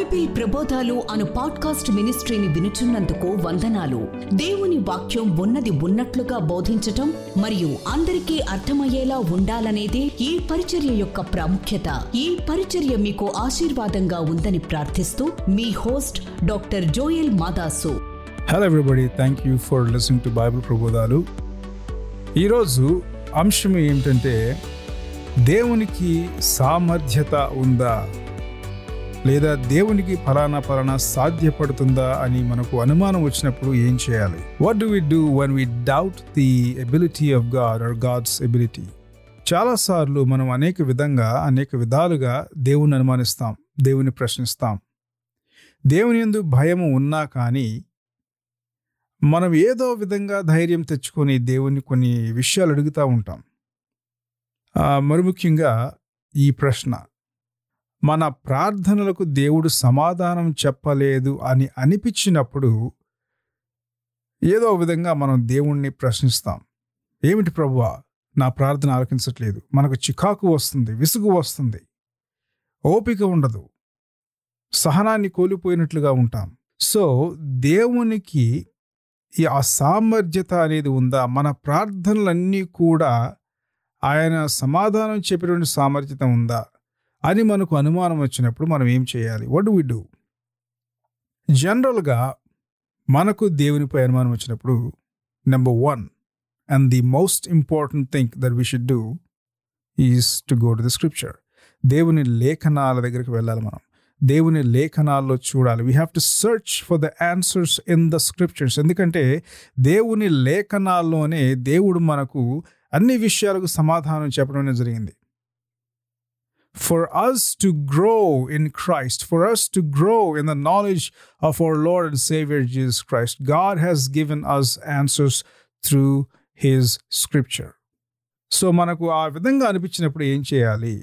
Bible ప్రబోధాలు అను podcast మినిస్ట్రీని వినుచున్నందుకు వందనాలు దేవుని వాక్యం ఉన్నది ఉన్నట్లుగా బోధించటం మరియు అందరికీ అర్థమయ్యేలా ఉండాలనేదే ఈ పరిచర్య యొక్క ప్రాముఖ్యత ఈ పరిచర్య మీకు ఆశీర్వాదంగా ఉందని ప్రార్థిస్తూ మీ host doctor Joel Madasu hello everybody thank you for listening to Bible ప్రబోధాలు ఈరోజు అంశం ఏమిటంటే దేవునికి సామర్థ్యత ఉందా లేదా దేవునికి ఫలానా ఫలానా సాధ్యపడుతుందా అని మనకు అనుమానం వచ్చినప్పుడు ఏం చేయాలి what do we do when we doubt the ability of God or God's ability చాలాసార్లు మనం అనేక విధంగా అనేక విధాలుగా దేవుని అనుమానిస్తాం దేవుని ప్రశ్నిస్తాం దేవుని ఎందు భయము ఉన్నా కానీ మనం ఏదో విధంగా ధైర్యం తెచ్చుకొని దేవుని కొన్ని విషయాలు అడుగుతూ ఉంటాం ఆ, మరి ముఖ్యంగా ఈ ప్రశ్న మన ప్రార్థనలకు దేవుడు సమాధానం చెప్పలేదు అని అనిపించినప్పుడు ఏదో ఒక విధంగా మనం దేవుణ్ణి ప్రశ్నిస్తాం ఏమిటి ప్రభువా నా ప్రార్థన ఆలకించట్లేదు మనకు చికాకు వస్తుంది విసుగు వస్తుంది ఓపిక ఉండదు సహనాన్ని కోల్పోయినట్లుగా ఉంటాం సో దేవునికి ఈ అసామర్థ్యత అనేది ఉందా మన ప్రార్థనలన్నీ కూడా ఆయన సమాధానం చెప్పేటువంటి సామర్థ్యత ఉందా అని మనకు అనుమానం వచ్చినప్పుడు మనం ఏం చేయాలి వడ్ వి డూ జనరల్గా మనకు దేవునిపై అనుమానం వచ్చినప్పుడు number one and the most important thing that we should do is to go to the scripture దేవుని లేఖనాల దగ్గరికి వెళ్ళాలి మనం దేవుని లేఖనాల్లో చూడాలి we have to search for the answers in the scriptures ఎందుకంటే దేవుని లేఖనాల్లోనే దేవుడు మనకు అన్ని విషయాలకు సమాధానం చెప్పడం అనేది జరిగింది for us to grow in Christ for us to grow in the knowledge of our Lord and saviour Jesus Christ God has given us answers through his scripture so మనకు ఆ విధంగా అనిపించినప్పుడు ఏం చేయాలి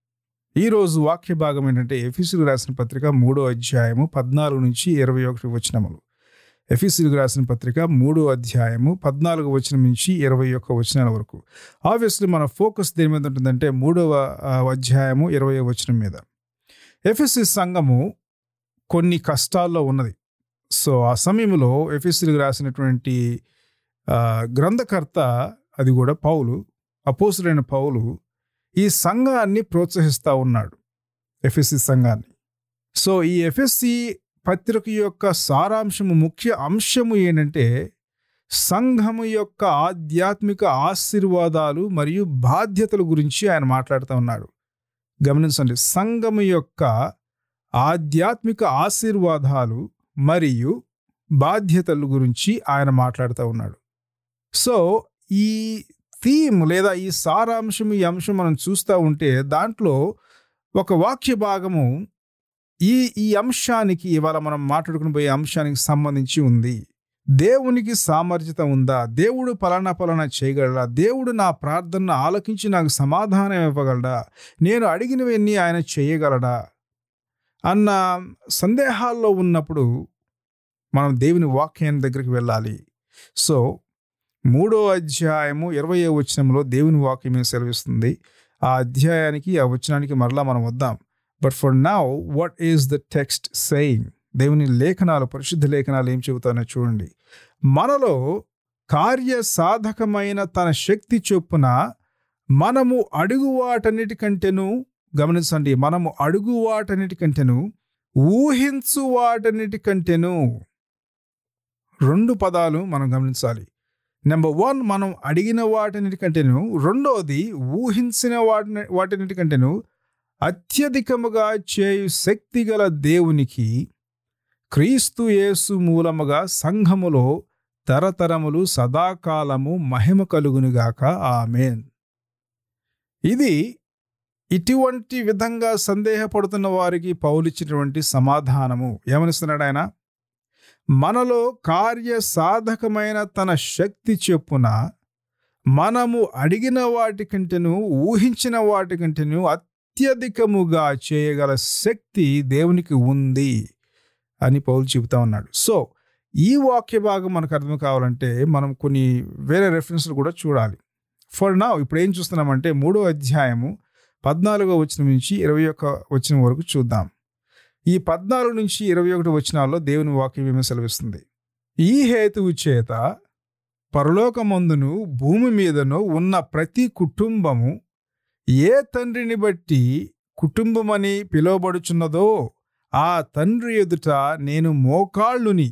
ఈరోజు వాక్య భాగం ఏంటంటే ఎఫీసులు రాసిన పత్రిక మూడో అధ్యాయము పద్నాలుగు నుంచి ఇరవై ఒకటి వచనములు ఎఫీసులకు రాసిన పత్రిక మూడో అధ్యాయము పద్నాలుగు వచనం నుంచి ఇరవై ఒక్క వచనాల వరకు ఆబ్వియస్లీ మన ఫోకస్ దేని మీద ఉంటుందంటే మూడవ ఆ, అధ్యాయము ఇరవై వచనం మీద ఎఫ్ఎస్సి సంఘము కొన్ని కష్టాల్లో ఉన్నది సో ఆ సమయంలో ఎఫ్ఎస్సీలకు రాసినటువంటి ఆ, గ్రంథకర్త అది కూడా పౌలు అపోసులైన పౌలు ఈ సంఘాన్ని ప్రోత్సహిస్తూ ఉన్నాడు ఎఫ్ఎస్సి సంఘాన్ని సో ఈ ఎఫ్ఎస్సి పత్రిక యొక్క సారాంశము ముఖ్య అంశము ఏంటంటే సంఘము యొక్క ఆధ్యాత్మిక ఆశీర్వాదాలు మరియు బాధ్యతల గురించి ఆయన మాట్లాడుతూ ఉన్నాడు గమనించండి సంఘము యొక్క ఆధ్యాత్మిక ఆశీర్వాదాలు మరియు బాధ్యతల గురించి ఆయన మాట్లాడుతూ ఉన్నాడు సో ఈ థీమ్ లేదా ఈ సారాంశం ఈ అంశం మనం చూస్తూ ఉంటే దాంట్లో ఒక వాక్య భాగము ఈ ఈ అంశానికి ఇవాళ మనం మాట్లాడుకుని పోయే అంశానికి సంబంధించి ఉంది దేవునికి సామర్థ్యత ఉందా దేవుడు పలానా పలానా చేయగలడా దేవుడు నా ప్రార్థనను ఆలకించి నాకు సమాధానం ఇవ్వగలడా నేను అడిగినవన్నీ ఆయన చేయగలడా అన్న సందేహాల్లో ఉన్నప్పుడు మనం దేవుని వాక్యాన్ని దగ్గరికి వెళ్ళాలి సో మూడో అధ్యాయము ఇరవై వచనంలో దేవుని వాక్యం ఏం సెలవిస్తుంది ఆ అధ్యాయానికి ఆ వచనానికి మరలా మనం వద్దాం but for now what is the text saying దేవుని లేఖనాలు పరిశుద్ధ లేఖనాలు ఏం చెబుతానో చూడండి మనలో కార్య సాధకమైన తన శక్తి చొప్పున మనము అడుగు వాటన్నిటికంటేను గమనించండి మనము అడుగు వాటన్నిటికంటేను ఊహించు వాటన్నిటికంటేను రెండు పదాలు మనం గమనించాలి నెంబర్ వన్ మనం అడిగిన వాటినిటికంటేను రెండోది ఊహించిన వాటిని వాటినిటికంటేను అత్యధికముగా చేయు శక్తిగల దేవునికి క్రీస్తు యేసు మూలముగా సంఘములో తరతరములు సదాకాలము మహిమ కలుగునుగాక ఆమెన్ ఇది ఇటువంటి విధంగా సందేహపడుతున్న వారికి పౌలిచ్చినటువంటి సమాధానము ఏమనిస్తున్నాడు ఆయన మనలో కార్య సాధకమైన తన శక్తి చొప్పున మనము అడిగిన వాటికంటేను ఊహించిన వాటికంటేను అత్యధికముగా చేయగల శక్తి దేవునికి ఉంది అని పౌలు చెబుతా ఉన్నాడు సో ఈ వాక్య భాగం మనకు అర్థం కావాలంటే మనం కొన్ని వేరే రెఫరెన్స్లు కూడా చూడాలి ఫర్ నా ఇప్పుడు ఏం చూస్తున్నామంటే మూడో అధ్యాయము పద్నాలుగో వచనం నుంచి ఇరవై ఒక్క వచనం వరకు చూద్దాం ఈ పద్నాలుగు నుంచి ఇరవై ఒకటి వచనాల్లో దేవుని వాక్యం ఏమీ సెలవిస్తుంది ఈ హేతువు చేత పరలోకమందును భూమి మీదను ఉన్న ప్రతి కుటుంబము ఏ తండ్రిని బట్టి కుటుంబమని పిలువబడుచున్నదో ఆ తండ్రి ఎదుట నేను మోకాళ్ళుని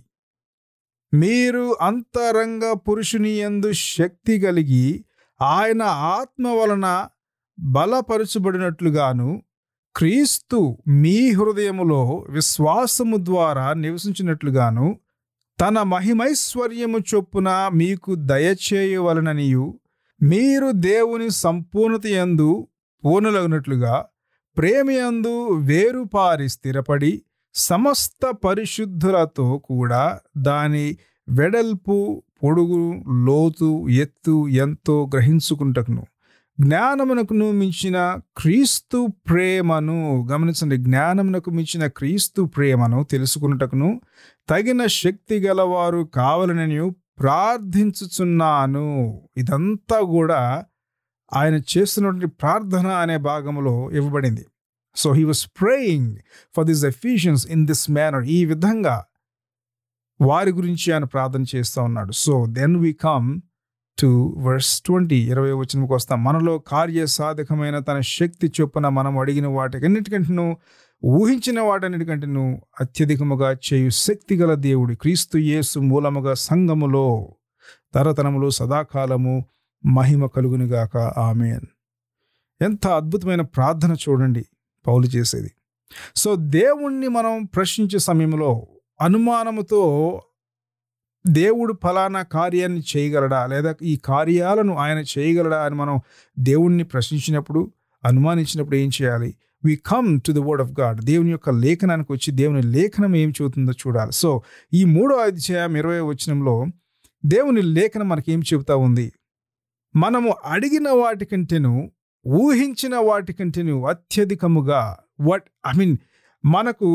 మీరు అంతరంగ పురుషుని యందు శక్తి కలిగి ఆయన ఆత్మ వలన బలపరచబడినట్లుగాను క్రీస్తు మీ హృదయములో విశ్వాసము ద్వారా నివసించినట్లుగాను తన మహిమైశ్వర్యము చొప్పున మీకు దయచేయవలననియు మీరు దేవుని సంపూర్ణత యందు పూర్ణులగినట్లుగా ప్రేమయందు వేరుపారి స్థిరపడి సమస్త పరిశుద్ధులతో కూడా దాని వెడల్పు పొడుగు లోతు ఎత్తు ఎంతో గ్రహించుకుంటకును జ్ఞానమునకును మించిన క్రీస్తు ప్రేమను గమనించండి జ్ఞానమునకు మించిన క్రీస్తు ప్రేమను తెలుసుకున్నటకును తగిన శక్తి గలవారు కావాలని ప్రార్థించుచున్నాను ఇదంతా కూడా ఆయన చేస్తున్నటువంటి ప్రార్థన అనే భాగంలో ఇవ్వబడింది so he was praying for this Ephesians in this manner ఈ విధంగా వారి గురించి ఆయన ప్రార్థన చేస్తూ ఉన్నాడు so then we come to verse twenty ఇరవై వచనంకి వస్తాం మనలో కార్య సాధకమైన తన శక్తి చొప్పున మనం అడిగిన వాటికన్నిటికంటేను ఊహించిన వాటన్నిటికంటేను అత్యధికముగా చేయు శక్తి గల దేవుడు క్రీస్తు యేసు మూలముగా సంఘములో తరతరములు సదాకాలము మహిమ కలుగునుగాక ఆమెన్ ఎంత అద్భుతమైన ప్రార్థన చూడండి పౌలు చేసేది సో దేవుణ్ణి మనం ప్రశ్నించే సమయంలో అనుమానముతో దేవుడు ఫలానా కార్యాన్ని చేయగలడా లేదా ఈ కార్యాలను ఆయన చేయగలడా అని మనం దేవుణ్ణి ప్రశ్నించినప్పుడు అనుమానించినప్పుడు ఏం చేయాలి we come to the word of God దేవుని యొక్క లేఖనానికి వచ్చి దేవుని లేఖనం ఏం చెబుతుందో చూడాలి సో ఈ మూడో అధ్యాయం ఇరవై వచనంలో దేవుని లేఖనం మనకేం చెబుతా ఉంది మనము అడిగిన వాటికంటేను ఊహించిన వాటికంటేను అత్యధికముగా వాట్ ఐ మీన్ మనకు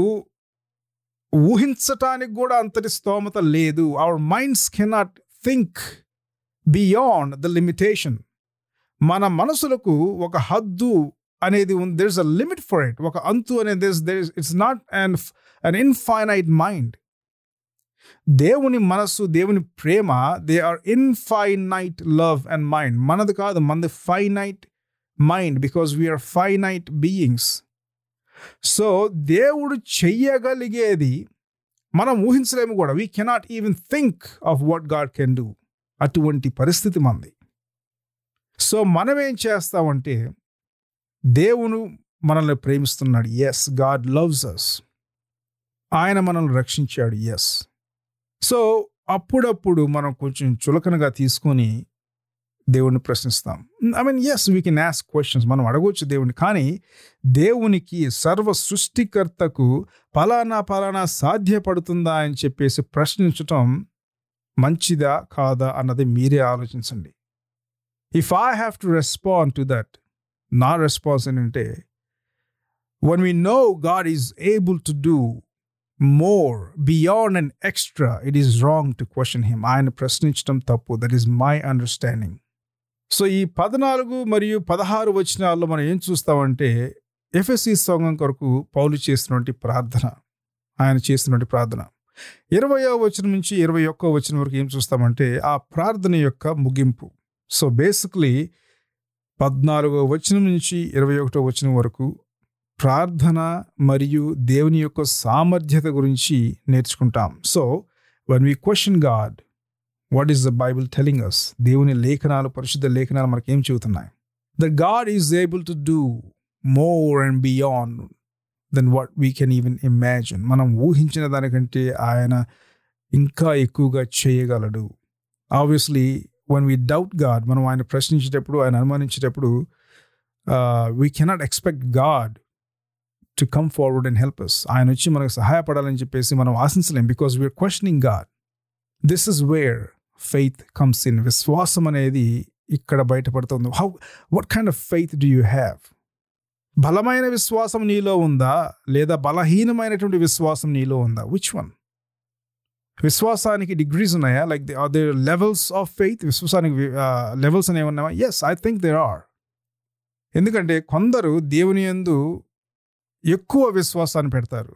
ఊహించటానికి కూడా అంతటి స్తోమత లేదు our minds cannot think beyond the limitation మన మనసులకు ఒక హద్దు అనేది ఉంది there is a limit for it ఒక అంతు అనేది there it's not an an infinite mind దేవుని మనస్సు దేవుని ప్రేమ they are infinite love and mind మనది కాదు మనది finite mind because we're finite beings so దేవుడు చెయ్యగలిగేది మనం ఊహించలేము కూడా we cannot even think of what God can do అటువంటి పరిస్థితి మనది సో మనం ఏం చేస్తామంటే దేవుడు మనల్ని ప్రేమిస్తున్నాడు ఎస్ గాడ్ లవ్స్ అస్ ఆయన మనల్ని రక్షించాడు ఎస్ సో అప్పుడప్పుడు మనం కొంచెం చులకనగా తీసుకొని దేవుణ్ణి ప్రశ్నిస్తాం I mean yes we can ask questions మనం అడగవచ్చు దేవుని కానీ దేవునికి సర్వ సృష్టికర్తకు పలానా పలానా సాధ్యపడుతుందా అని చెప్పేసి ప్రశ్నించటం మంచిదా కాదా అన్నది మీరే ఆలోచించండి if I have to respond to that నా రెస్పాన్స్ ఏంటంటే when we know God is able to do more beyond and extra it is wrong to question him ఆయన ప్రశ్నించడం తప్పు that is my understanding so ఈ పద్నాలుగు మరియు పదహారు వచనాల్లో మనం ఏం చూస్తామంటే ఎఫ్ఎస్సి సంఘం కొరకు పౌలు చేస్తున్నటువంటి ప్రార్థన ఆయన చేస్తున్నటువంటి ప్రార్థన ఇరవయో వచనం నుంచి ఇరవై ఒక్కో వచనం వరకు ఏం చూస్తామంటే ఆ ప్రార్థన యొక్క ముగింపు సో బేసిక్లీ పద్నాలుగో వచనం నుంచి ఇరవై ఒకటో వచనం వరకు ప్రార్థన మరియు దేవుని యొక్క సామర్థ్యత గురించి నేర్చుకుంటాం so when we question God what is the Bible telling us దేవుని లేఖనాలు పరిశుద్ధ లేఖనాలు మనకి ఏం చెబుతున్నాయి the God is able to do more and beyond than what we can even imagine మనం ఊహించిన దానికంటే ఆయన ఇంకా ఎక్కువగా చేయగలడు obviously when we doubt God మనం ఆయన ప్రశ్నించేటప్పుడు ఆయన అనుమానించేటప్పుడు we cannot expect God to come forward and help us ఆయన వచ్చి మనకు సహాయపడాలని చెప్పేసి మనం ఆశించలేం because we're questioning God this is where faith comes in విశ్వాసం అనేది ఇక్కడ బయటపడుతుంది how what kind of faith do you have బలమైన విశ్వాసం నీలో ఉందా లేదా బలహీనమైనటువంటి విశ్వాసం నీలో ఉందా విచ్ వన్ విశ్వాసానికి డిగ్రీస్ ఉన్నాయా like the are they levels of faith విశ్వాసానికి లెవెల్స్ అనేవి ఉన్నాయా yes I think there are ఎందుకంటే కొందరు దేవుని యందు ఎక్కువ విశ్వాసాన్ని పెడతారు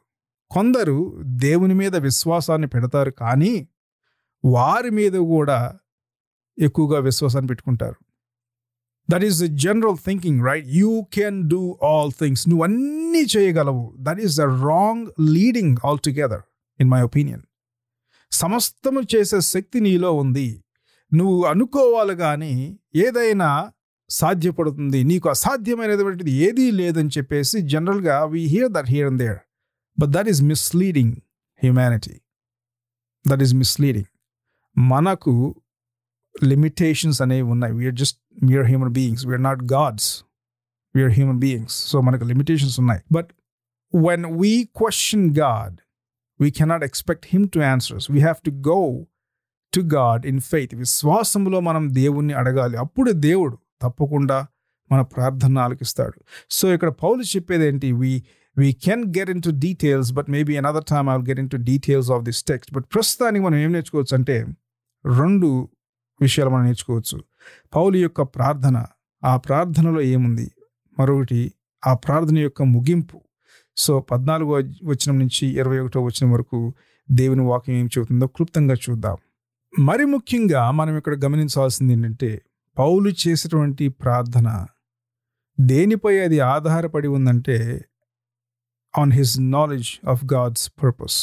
కొందరు దేవుని మీద విశ్వాసాన్ని పెడతారు కానీ వారి మీద కూడా ఎక్కువగా విశ్వాసాన్ని పెట్టుకుంటారు that is the general thinking right you can do all things నువ్వు అన్నీ చేయగలవు that is the wrong leading altogether in my opinion సమస్తము చేసే శక్తి నీలో ఉంది నువ్వు అనుకోవాలి కానీ ఏదైనా సాధ్యపడుతుంది నీకు అసాధ్యమైనటువంటిది ఏదీ లేదని చెప్పేసి జనరల్గా we hear that here and there but that is misleading humanity that is misleading మనకు లిమిటేషన్స్ అనేవి ఉన్నాయి we're just we're human beings we're not gods we're human beings so మనకు లిమిటేషన్స్ ఉన్నాయి but when we question God we cannot expect him to answers we have to go to God in faith విశ్వాసంలో మనం దేవుణ్ణి అడగాలి అప్పుడు దేవుడు తప్పకుండా మన ప్రార్థన ఆలకిస్తాడు సో ఇక్కడ పౌలు చెప్పేది ఏంటి we we can get into details but maybe another time I get into details of this text but ప్రస్తుతానికి మనం ఏం నేర్చుకోవచ్చు అంటే రెండు విషయాలు మనం నేర్చుకోవచ్చు పౌలు యొక్క ప్రార్థన ఆ ప్రార్థనలో ఏముంది మరొకటి ఆ ప్రార్థన యొక్క ముగింపు సో పద్నాలుగో వచనం నుంచి ఇరవై ఒకటో వచనం వరకు దేవుని వాక్యం ఏం చెబుతుందో క్లుప్తంగా చూద్దాం మరి ముఖ్యంగా మనం ఇక్కడ గమనించాల్సింది ఏంటంటే పౌలు చేసేటువంటి ప్రార్థన దేనిపై అది ఆధారపడి ఉందంటే on his knowledge of God's purpose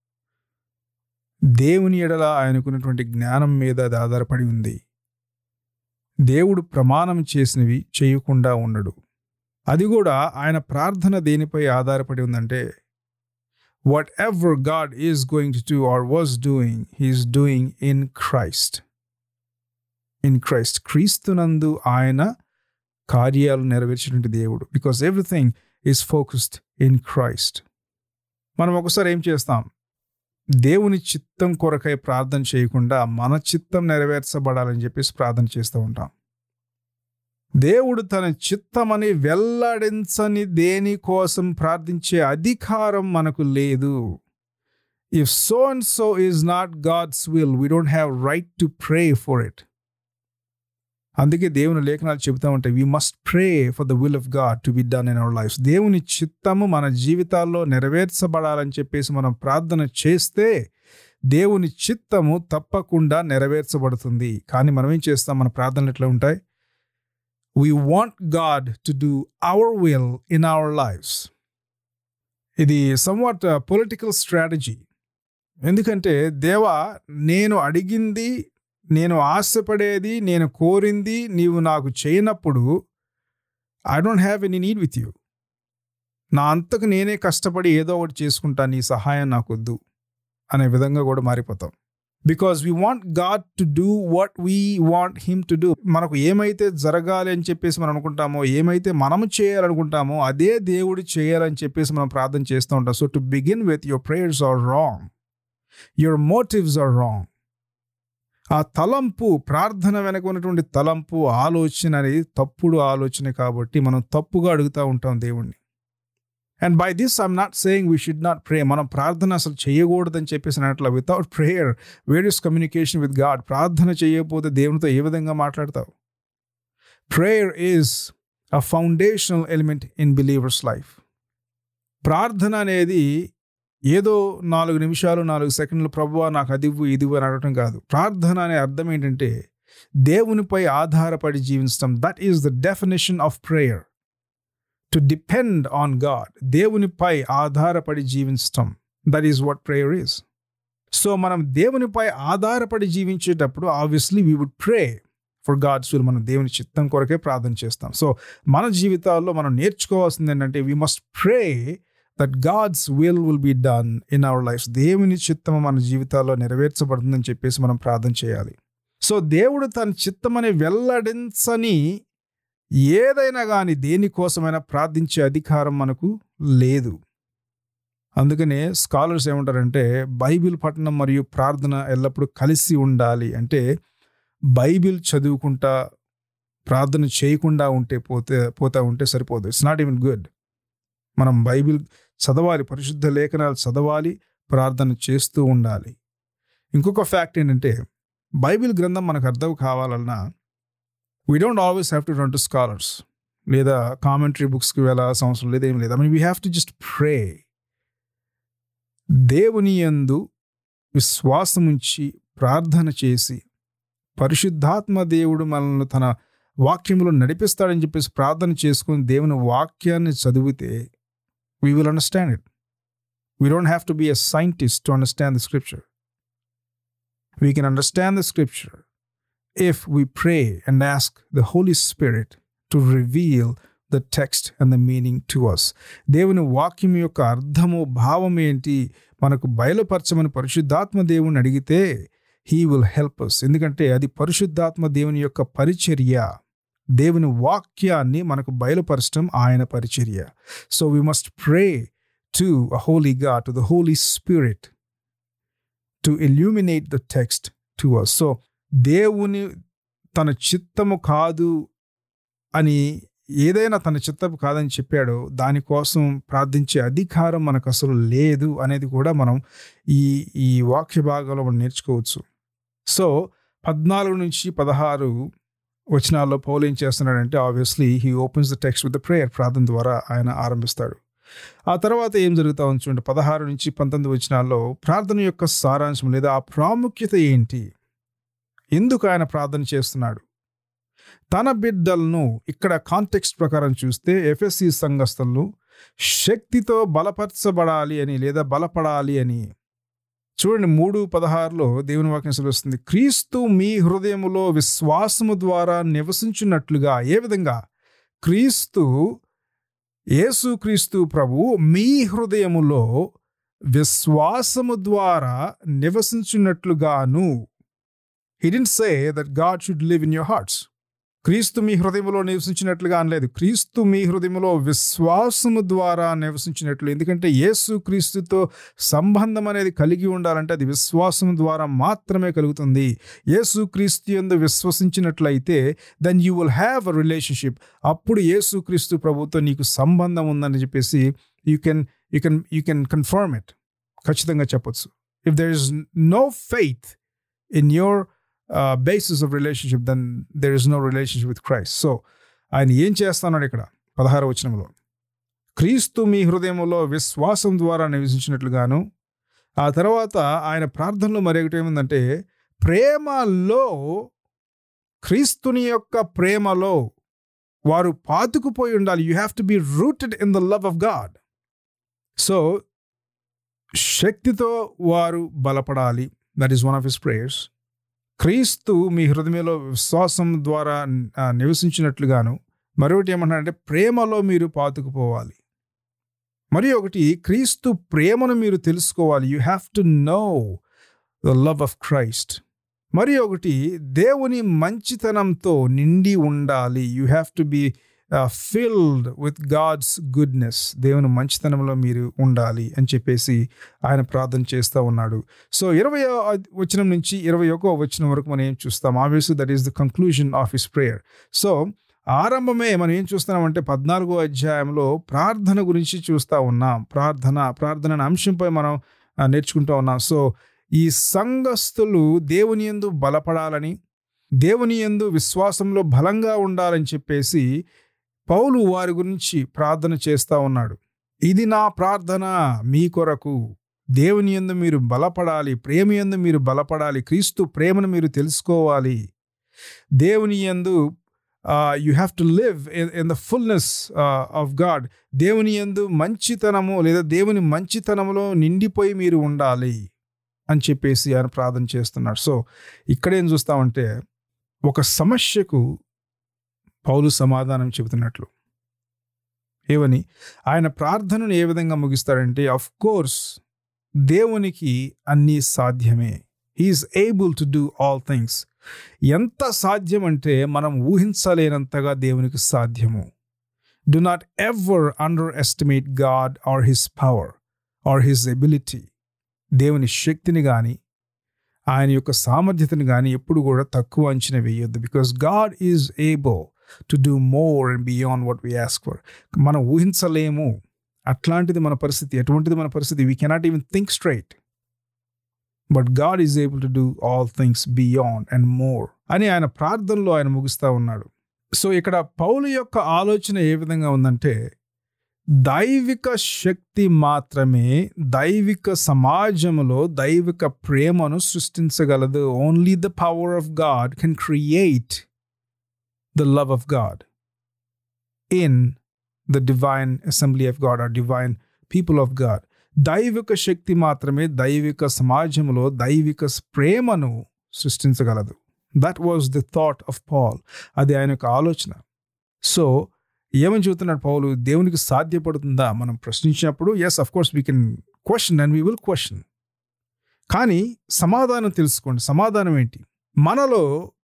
దేవుని ఎడల ఆయనకున్నటువంటి జ్ఞానం మీద అది ఆధారపడి ఉంది దేవుడు ప్రమాణం చేసినవి చేయకుండా ఉండడు అది కూడా ఆయన ప్రార్థన దేనిపై ఆధారపడి ఉందంటే whatever God is going to do or was doing he's doing in Christ in Christ క్రీస్తునందు ఆయన కార్యాలు నెరవేర్చినటువంటి దేవుడు because everything is focused in Christ మనం ఒకసారి ఏం చేస్తాం దేవుని చిత్తం కొరకై ప్రార్థన చేయకుండా మన చిత్తం నెరవేర్చబడాలని చెప్పేసి ప్రార్థన చేస్తూ ఉంటాం దేవుడు తన చిత్తమని వెల్లడించని దేని కోసం ప్రార్థించే అధికారం మనకు లేదు if so and so is not God's will we don't have right to pray for it అందుకే దేవుని లేఖనాలు చెబుతా ఉంటాయి we must pray for the will of God to be done in our life దేవుని చిత్తము మన జీవితాల్లో నెరవేర్చబడాలని చెప్పేసి మనం ప్రార్థన చేస్తే దేవుని చిత్తము తప్పకుండా నెరవేర్చబడుతుంది కానీ మనం ఏం చేస్తాం మన ప్రార్థనలు ఎట్లా ఉంటాయి we want God to do our will in our lives ఇది సమ్వాట్ పొలిటికల్ స్ట్రాటజీ ఎందుకంటే దేవా నేను అడిగింది నేను ఆశపడేది నేను కోరింది నీవు నాకు చేయనప్పుడు I don't have any need with you నా అంతకు నేనే కష్టపడి ఏదో ఒకటి చేసుకుంటా నీ సహాయం నాకు వద్దు అనే విధంగా కూడా మారిపోతాం because we want God to do what we want him to do మనకు ఏమైతే జరగాలి అని చెప్పేసి మనం అనుకుంటామో ఏమైతే మనము చేయాలనుకుంటామో అదే దేవుడు చేయాలని చెప్పేసి మనం ప్రార్థన చేస్తూ ఉంటాం so to begin with your prayers are wrong your motives are wrong ఆ తలంపు ప్రార్థన వెనక ఉన్నటువంటి తలంపు ఆలోచన అనేది తప్పుడు ఆలోచన కాబట్టి మనం తప్పుగా అడుగుతూ ఉంటాం దేవుణ్ణి and by this I'm not saying we should not pray మనం ప్రార్థన అసలు చేయకూడదని చెప్పేసి అట్లా without prayer various communication with God ప్రార్థన చేయకపోతే దేవునితో ఏ విధంగా మాట్లాడతావు prayer is a foundational element in believers life ప్రార్థన అనేది ఏదో నాలుగు నిమిషాలు నాలుగు సెకండ్లు ప్రభువా నాకు అదివ్వు ఇదివ్వు అని అడగటం కాదు ప్రార్థన అనే అర్థం ఏంటంటే దేవునిపై ఆధారపడి జీవించడం that is the definition of prayer to depend on God దేవునిపై ఆధారపడి జీవించటం that is what prayer is so మనం దేవునిపై ఆధారపడి జీవించేటప్పుడు obviously we would pray for God's will మనం దేవుని చిత్తం కొరకే ప్రార్థన చేస్తాం సో మన జీవితాల్లో మనం నేర్చుకోవాల్సింది ఏంటంటే we must pray that God's will will be done in our life దేవుని చిత్తం మన జీవితాల్లో నెరవేర్చబడుతుందని చెప్పేసి మనం ప్రార్థన చేయాలి సో దేవుడు తన చిత్తమని వెల్లడించని ఏదైనా కానీ దేనికోసమైనా ప్రార్థించే అధికారం మనకు లేదు అందుకనే స్కాలర్స్ ఏమంటారంటే బైబిల్ పఠనం మరియు ప్రార్థన ఎల్లప్పుడూ కలిసి ఉండాలి అంటే బైబిల్ చదువుకుంటా ప్రార్థన చేయకుండా ఉంటే పోతే పోతా ఉంటే సరిపోదు ఇట్స్ నాట్ ఈవెన్ గుడ్ మనం బైబిల్ చదవాలి పరిశుద్ధ లేఖనాలు చదవాలి ప్రార్థన చేస్తూ ఉండాలి ఇంకొక ఫ్యాక్ట్ ఏంటంటే బైబిల్ గ్రంథం మనకు అర్థం కావాలన్నా we don't always have to run to scholars లేదా కామెంటరీ బుక్స్కి వెళ్ళాల్సిన అవసరం లేదు ఏం లేదు I mean we have to just pray దేవుని యందు విశ్వాసముంచి ప్రార్థన చేసి పరిశుద్ధాత్మ దేవుడు మనల్ని తన వాక్యంలో నడిపిస్తాడని చెప్పేసి ప్రార్థన చేసుకుని దేవుని వాక్యాన్ని చదివితే we will understand it we don't have to be a scientist to understand the scripture we can understand the scripture if we pray and ask the Holy Spirit to reveal the text and the meaning to us దేవుని వాక్యం యొక్క అర్థము భావం ఏంటి మనకు బయలుపరచమని పరిశుద్ధాత్మ దేవుని అడిగితే హీ విల్ హెల్ప్ అస్ ఎందుకంటే అది పరిశుద్ధాత్మ దేవుని యొక్క పరిచర్య దేవుని వాక్యాన్ని మనకు బయలుపరచడం ఆయన పరిచర్య so we must pray to a Holy గా to the Holy Spirit to illuminate the text to us so దేవుని తన చిత్తము కాదు అని ఏదైనా తన చిత్తము కాదని చెప్పాడో దానికోసం ప్రార్థించే అధికారం మనకు అసలు లేదు అనేది కూడా మనం ఈ ఈ వాక్య భాగంలో మనం నేర్చుకోవచ్చు సో పద్నాలుగు నుంచి పదహారు వచనాల్లో పౌలు ఏం చేస్తున్నాడంటే obviously he opens the text with the prayer ప్రార్థన ద్వారా ఆయన ఆరంభిస్తాడు ఆ తర్వాత ఏం జరుగుతా ఉంది చూడండి పదహారు నుంచి పంతొమ్మిది వచనాల్లో ప్రార్థన యొక్క సారాంశం లేదా ఆ ప్రాముఖ్యత ఏంటి ఎందుకు ఆయన ప్రార్థన చేస్తున్నాడు తన బిడ్డలను ఇక్కడ కాంటెక్స్ట్ ప్రకారం చూస్తే ఎఫ్ఎస్సి సంఘస్థలను శక్తితో బలపరచబడాలి అని లేదా బలపడాలి అని చూడండి మూడు పదహారులో దేవుని వాక్యం సెలవుస్తుంది క్రీస్తు మీ హృదయములో విశ్వాసము ద్వారా నివసించున్నట్లుగా ఏ విధంగా క్రీస్తు యేసు క్రీస్తు ప్రభు మీ హృదయములో విశ్వాసము ద్వారా నివసించున్నట్లుగాను he didn't say that God should live in your hearts Kreestu మీ హృదయంలో నివసించినట్లుగా అనలేదు క్రీస్తు మీ హృదయంలో విశ్వాసము ద్వారా నివసించినట్లు ఎందుకంటే యేసు క్రీస్తుతో సంబంధం అనేది కలిగి ఉండాలంటే అది విశ్వాసం ద్వారా మాత్రమే కలుగుతుంది యేసు క్రీస్తు ఎందు విశ్వసించినట్లయితే then you will have a relationship అప్పుడు యేసు క్రీస్తు ప్రభుతో నీకు సంబంధం ఉందని చెప్పేసి you can you can you can confirm it ఖచ్చితంగా చెప్పొచ్చు if there is no faith in your basis of relationship then there is no relationship with Christ so ఆయన ఏం చేస్తున్నాడు ఇక్కడ పదహారు వచనంలో క్రీస్తు మీ హృదయంలో విశ్వాసం ద్వారా నివసించినట్లుగాను ఆ తర్వాత ఆయన ప్రార్థనలో మరొకటి ఏముందంటే ప్రేమలో క్రీస్తుని యొక్క ప్రేమలో వారు పాతుకుపోయి ఉండాలి you have to be rooted in the love of God so శక్తితో వారు బలపడాలి that is one of his prayers Kreestu మీ హృదయంలో విశ్వాసం ద్వారా ఆ, నివసించినట్లుగాను మరొకటి ఏమంటారంటే ప్రేమలో మీరు పాతుకుపోవాలి మరి ఒకటి క్రీస్తు ప్రేమను మీరు తెలుసుకోవాలి you have to know the love of Christ మరి ఒకటి దేవుని మంచితనంతో నిండి ఉండాలి you have to be filled with God's goodness దేవుని మంచితనంలో మీరు ఉండాలి అని చెప్పేసి ఆయన ప్రార్థన చేస్తూ ఉన్నాడు సో ఇరవై వచనం నుంచి ఇరవై ఒకో వచనం వరకు మనం ఏం చూస్తాం obviously that is the conclusion of his prayer so ఆరంభమే మనం ఏం చూస్తున్నామంటే పద్నాలుగో అధ్యాయంలో ప్రార్థన గురించి చూస్తూ ఉన్నాం ప్రార్థన ప్రార్థన అనే అంశంపై మనం ఆ, నేర్చుకుంటూ ఉన్నాం సో ఈ సంఘస్థులు దేవుని యందు బలపడాలని దేవుని యందు విశ్వాసంలో బలంగా ఉండాలని చెప్పేసి పౌలు వారి గురించి ప్రార్థన చేస్తూ ఉన్నాడు ఇది నా ప్రార్థన మీ కొరకు దేవుని యందు మీరు బలపడాలి ప్రేమ యందు మీరు బలపడాలి క్రీస్తు ప్రేమను మీరు తెలుసుకోవాలి దేవుని యందు you have to live in the fullness of God దేవుని యందు మంచితనము లేదా దేవుని మంచితనములో నిండిపోయి మీరు ఉండాలి అని చెప్పేసి ఆయన ప్రార్థన చేస్తున్నాడు సో ఇక్కడేం చూస్తామంటే ఒక సమస్యకు పౌలు సమాధానం చెబుతున్నట్లు ఏవని ఆయన ప్రార్థనను ఏ విధంగా ముగిస్తాడంటే అఫ్ కోర్స్ దేవునికి అన్నీ సాధ్యమే he's able to do all things ఎంత సాధ్యం అంటే మనం ఊహించలేనంతగా దేవునికి సాధ్యము do not ever underestimate God or his power or his ability దేవుని శక్తిని కానీ ఆయన యొక్క సామర్థ్యతను కానీ ఎప్పుడు కూడా తక్కువ అంచనా వేయొద్దు because God is able to do more and beyond what we ask for మనం ఊహించలేము అట్లాంటిది మన పరిస్థితి ఎటువంటిది మన పరిస్థితి we cannot even think straight but God is able to do all things beyond and more అని ఆయన ప్రార్థనలో ఆయన ముగిస్తూ ఉన్నాడు సో ఇక్కడ పౌలు యొక్క ఆలోచన ఏ విధంగా ఉందంటే దైవిక శక్తి మాత్రమే దైవిక సమాజంలో దైవిక ప్రేమను సృష్టించగలదు only the power of God can create the love of God in the divine assembly of God or divine people of God దైవిక శక్తి మాత్రమే దైవిక సమాజంలో దైవిక ప్రేమను సృష్టించగలదు that was the thought of Paul అది ఆయన యొక్క ఆలోచన సో ఏమని చెబుతున్నాడు పౌలు దేవునికి సాధ్యపడుతుందా మనం ప్రశ్నించినప్పుడు yes of course we can question and we will question కానీ సమాధానం తెలుసుకోండి సమాధానం ఏంటి మనలో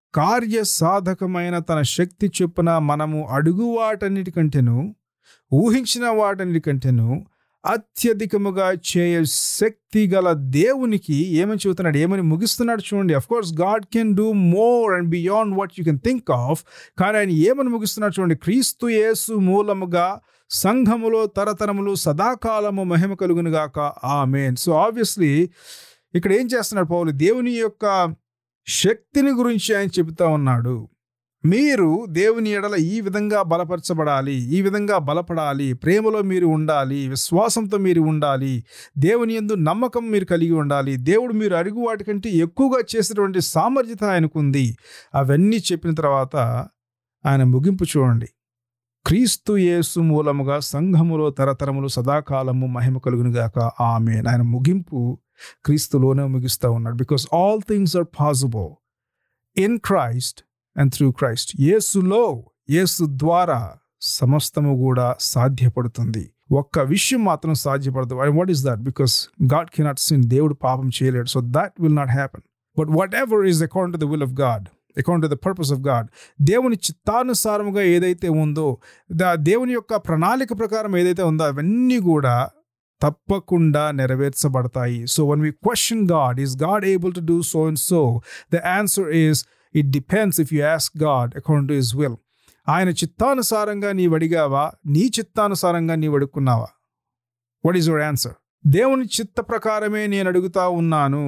కార్యసాధకమైన తన శక్తి చొప్పున మనము అడుగు వాటన్నిటికంటేను ఊహించిన వాటన్నిటికంటేను అత్యధికముగా చేయ శక్తి గల దేవునికి ఏమని చెబుతున్నాడు ఏమని ముగిస్తున్నాడు చూడండి of course God can do more and beyond what you can think of కానీ ఆయన ఏమని ముగిస్తున్నాడు చూడండి క్రీస్తు యేసు మూలముగా సంఘములో తరతరములు సదాకాలము మహిమ కలుగును గాక ఆ మేన్ సో ఆబ్వియస్లీ ఇక్కడ ఏం చేస్తున్నాడు పౌలు దేవుని యొక్క శక్తిని గురించి ఆయన చెబుతా ఉన్నాడు మీరు దేవుని ఎడల ఈ విధంగా బలపరచబడాలి ఈ విధంగా బలపడాలి ప్రేమలో మీరు ఉండాలి విశ్వాసంతో మీరు ఉండాలి దేవుని ఎందు నమ్మకం మీరు కలిగి ఉండాలి దేవుడు మీరు అడుగు వాటికంటే ఎక్కువగా చేసినటువంటి సామర్థ్యత ఆయనకుంది అవన్నీ చెప్పిన తర్వాత ఆయన ముగింపు చూడండి క్రీస్తు యేసు మూలముగా సంఘములో తరతరములు సదాకాలము మహిమ కలుగునుగాక ఆమె ఆయన ముగింపు క్రీస్తులోనే ముగిస్తూ ఉన్నాడు because all things are possible in Christ and through Christ యేసులో యేసు ద్వారా సమస్తము కూడా సాధ్యపడుతుంది ఒక్క విషయం మాత్రం సాధ్యపడదు and what is that because God cannot sin దేవుడు పాపం చేయలేడు so that will not happen but whatever is account to the will of God account to the purpose of God దేవుని చిత్తానుసారముగా ఏదైతే ఉందో దా దేవుని యొక్క ప్రణాళిక ప్రకారం ఏదైతే ఉందో అవన్నీ కూడా తప్పకుండా నెరవేర్చబడతాయి so one we question God is God able to do so and so the answer is it depends if you ask God according to his will ఆయన చిత్తానుసారంగా నీవు అడిగావా నీ చిత్తానుసారంగా నీవు అడుక్కున్నావా వాట్ ఈస్ యువర్ ఆన్సర్ దేవుని చిత్త ప్రకారమే నేను అడుగుతా ఉన్నాను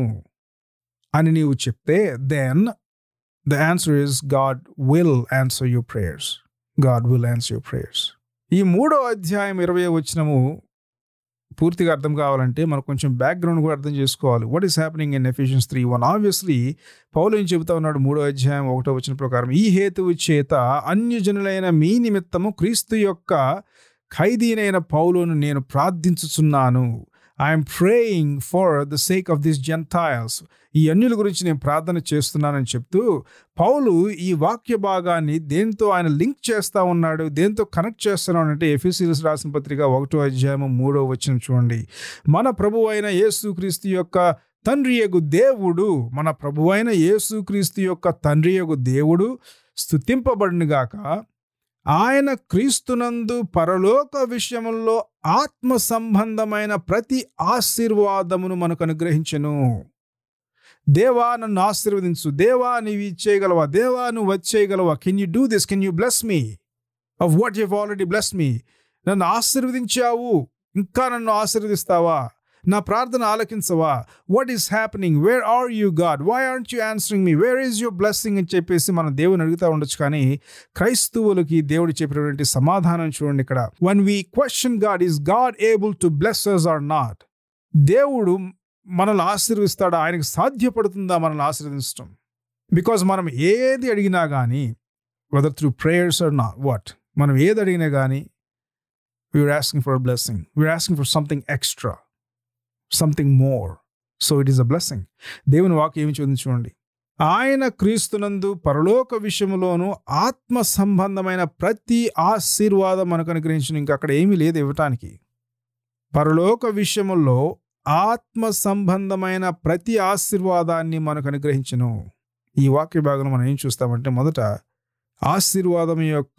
అని నీవు చెప్తే then the answer is God will answer your prayers God will answer your prayers ఈ మూడో అధ్యాయం ఇరవై వచ్చినము పూర్తిగా అర్థం కావాలంటే మనకు కొంచెం బ్యాక్గ్రౌండ్ కూడా అర్థం చేసుకోవాలి what is happening in Ephesians three one obviously Paul ఏం చెబుతా ఉన్నాడు మూడో అధ్యాయం ఒకటో వచ్చిన ప్రకారం ఈ హేతువు చేత అన్యజనులైన మీ నిమిత్తము క్రీస్తు యొక్క ఖైదీనైన పౌలును నేను ప్రార్థించుచున్నాను I'm praying for the sake of this Gentiles ఈ అన్యుల గురించి నేను ప్రార్థన చేస్తున్నానని చెప్తూ పౌలు ఈ వాక్య భాగాన్ని దేంతో ఆయన లింక్ చేస్తా ఉన్నాడు దేంతో కనెక్ట్ చేస్తున్నాడు అంటే ఎఫీసీఎస్ రాసిన పత్రిక ఒకటో అధ్యాయం మూడో వచ్చిన చూడండి మన ప్రభు అయిన యేసుక్రీస్తు యొక్క తండ్రి యగు దేవుడు మన ప్రభు అయిన యేసుక్రీస్తు యొక్క తండ్రి యగు దేవుడు స్థుతింపబడినగాక ఆయన క్రీస్తునందు పరలోక విషయముల్లో ఆత్మ సంబంధమైన ప్రతి ఆశీర్వాదమును మనకు అనుగ్రహించెను దేవా నన్ను ఆశీర్వదించు దేవా నీవు ఇచ్చేయగలవా దేవా నువ్వు వచ్చేయగలవా can you do this can you bless me of what you already bless me నన్ను ఆశీర్వదించావు ఇంకా నన్ను ఆశీర్వదిస్తావా నా ప్రార్థన ఆలకించవా what is happening where are you God why aren't you answering me where is your blessing అని చెప్పేసి మనం దేవుని అడుగుతూ ఉండొచ్చు కానీ క్రైస్తవులకి దేవుడు చెప్పినటువంటి సమాధానం చూడండి ఇక్కడ one we question God is God able to bless us or not దేవుడు మనల్ని ఆశీర్విస్తాడా ఆయనకు సాధ్యపడుతుందా మనల్ని ఆశీర్వదించడం బికాజ్ మనం ఏది అడిగినా కానీ whether through prayers or not what మనం ఏది అడిగినా కానీ we're asking for blessing we're asking for something extra something more so it is a blessing దేవుని వాక్యం ఏమి చూడండి చూడండి ఆయన క్రీస్తునందు పరలోక విషయంలోనూ ఆత్మ సంబంధమైన ప్రతి ఆశీర్వాదం మనకు అనుగ్రహించిన ఇంకా అక్కడ ఏమీ లేదు ఇవ్వటానికి పరలోక విషయములో ఆత్మ సంబంధమైన ప్రతి ఆశీర్వాదాన్ని మనకు అనుగ్రహించను ఈ వాక్య భాగంలో మనం ఏం చూస్తామంటే మొదట ఆశీర్వాదం యొక్క